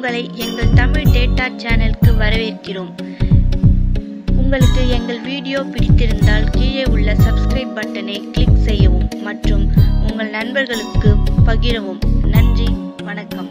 உங்களை எங்கள் தமிழ் டேட்டா சேனலுக்கு வரவேற்கிறோம் உங்களுக்கு எங்கள் வீடியோ பிடித்திருந்தால் கீழே உள்ள சப்ஸ்கிரைப் பட்டனை கிளிக் செய்யவும் மற்றும் உங்கள் நண்பர்களுக்கு பகிரவும் நன்றி வணக்கம்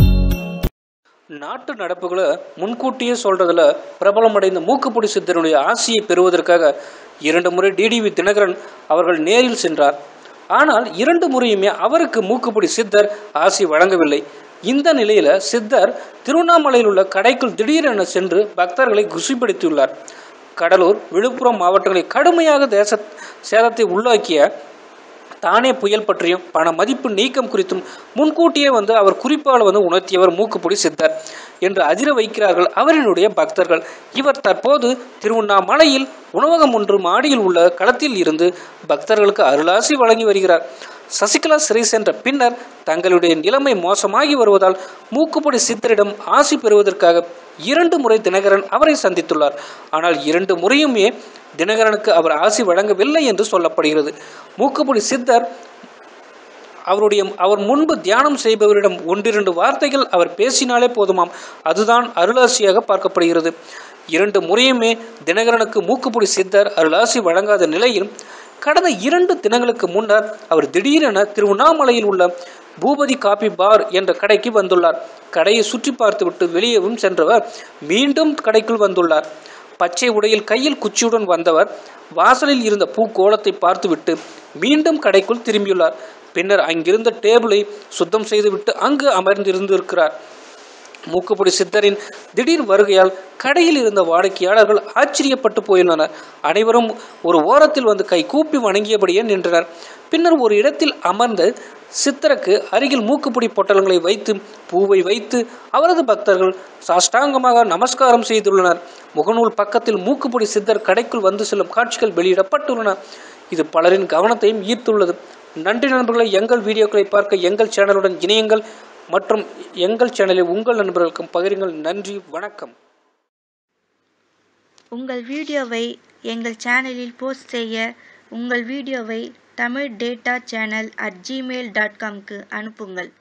நாட்டு நடப்புகளை முன்கூட்டியே சொல்றதுல பிரபலமடைந்த மூக்குப்பொடி சித்தருடைய ஆசியை பெறுவதற்காக இரண்டு முறை டிடிவி தினகரன் அவர்கள் நேரில் சென்றார் ஆனால் இரண்டு முறையுமே அவருக்கு மூக்குப்பொடி சித்தர் ஆசி வழங்கவில்லை இந்த நிலையில சித்தர் திருவண்ணாமலையில் உள்ள கடைக்குள் திடீரென சென்று பக்தர்களை குசிப்படுத்தியுள்ளார் கடலூர் விழுப்புரம் மாவட்டங்களில் கடுமையாக தேச சேதத்தை உள்ளாக்கிய தானே புயல் பற்றியும் பண மதிப்பு நீக்கம் குறித்தும் முன்கூட்டியே வந்து அவர் குறிப்பால் வந்து உணர்த்தியவர் மூக்குப்பொடி சித்தர் என்று அதிர வைக்கிறார்கள் அவரினுடைய பக்தர்கள் இவர் தற்போது திருவண்ணாமலையில் உணவகம் ஒன்று மாடியில் உள்ள களத்தில் இருந்து பக்தர்களுக்கு அருளாசி வழங்கி வருகிறார் சசிகலா சிறை சென்ற பின்னர் தங்களுடைய நிலைமை மோசமாகி வருவதால் மூக்குப்பொடி சித்தரிடம் ஆசி பெறுவதற்காக இரண்டு முறை தினகரன் அவரை சந்தித்துள்ளார் ஆனால் இரண்டு முறையுமே தினகரனுக்கு அவர் ஆசி வழங்கவில்லை என்று சொல்லப்படுகிறது மூக்குப்பொடி சித்தர் அவருடைய அவர் முன்பு தியானம் செய்பவரிடம் ஒன்றிரண்டு வார்த்தைகள் அவர் பேசினாலே போதுமாம் அதுதான் அருளாசியாக பார்க்கப்படுகிறது இரண்டு முறையுமே தினகரனுக்கு மூக்குப்பொடி சித்தர் அருளாசி வழங்காத நிலையில் கடந்த இரண்டு தினங்களுக்கு முன்னர் அவர் திடீரென திருவண்ணாமலையில் உள்ள பூபதி காபி பார் என்ற கடைக்கு வந்துள்ளார் கடையை சுற்றி பார்த்துவிட்டு வெளியேவும் சென்றவர் மீண்டும் கடைக்குள் வந்துள்ளார் பச்சை உடையில் கையில் குச்சியுடன் வந்தவர் வாசலில் இருந்த பூக்கோளத்தை பார்த்துவிட்டு மீண்டும் கடைக்குள் திரும்பியுள்ளார் பின்னர் அங்கிருந்த டேபிளை சுத்தம் செய்துவிட்டு அங்கு அமர்ந்திருந்திருக்கிறார் மூக்குப்பொடி சித்தரின் திடீர் வருகையால் கடையில் இருந்த வாடிக்கையாளர்கள் ஆச்சரியப்பட்டு போயுள்ளனர் அனைவரும் ஒரு ஓரத்தில் வந்து கை கூப்பி வணங்கியபடியே நின்றனர் பின்னர் ஒரு இடத்தில் அமர்ந்து சித்தருக்கு அருகில் மூக்குப்பிடி பொட்டலங்களை வைத்து பூவை வைத்து அவரது பக்தர்கள் சாஷ்டாங்கமாக நமஸ்காரம் செய்துள்ளனர் முகநூல் பக்கத்தில் மூக்குப்பிடி சித்தர் கடைக்குள் வந்து செல்லும் காட்சிகள் வெளியிடப்பட்டுள்ளன இது பலரின் கவனத்தையும் ஈர்த்துள்ளது நன்றி நண்பர்களை எங்கள் வீடியோக்களை பார்க்க எங்கள் சேனலுடன் இணையுங்கள் மற்றும் எங்கள் சேனலை உங்கள் நண்பர்களுக்கும் பகிருங்கள் நன்றி வணக்கம் உங்கள் வீடியோவை எங்கள் சேனலில் போஸ்ட் செய்ய உங்கள் வீடியோவை Tamil data channel at Gmail dot காம்க்கு அனுப்புங்கள்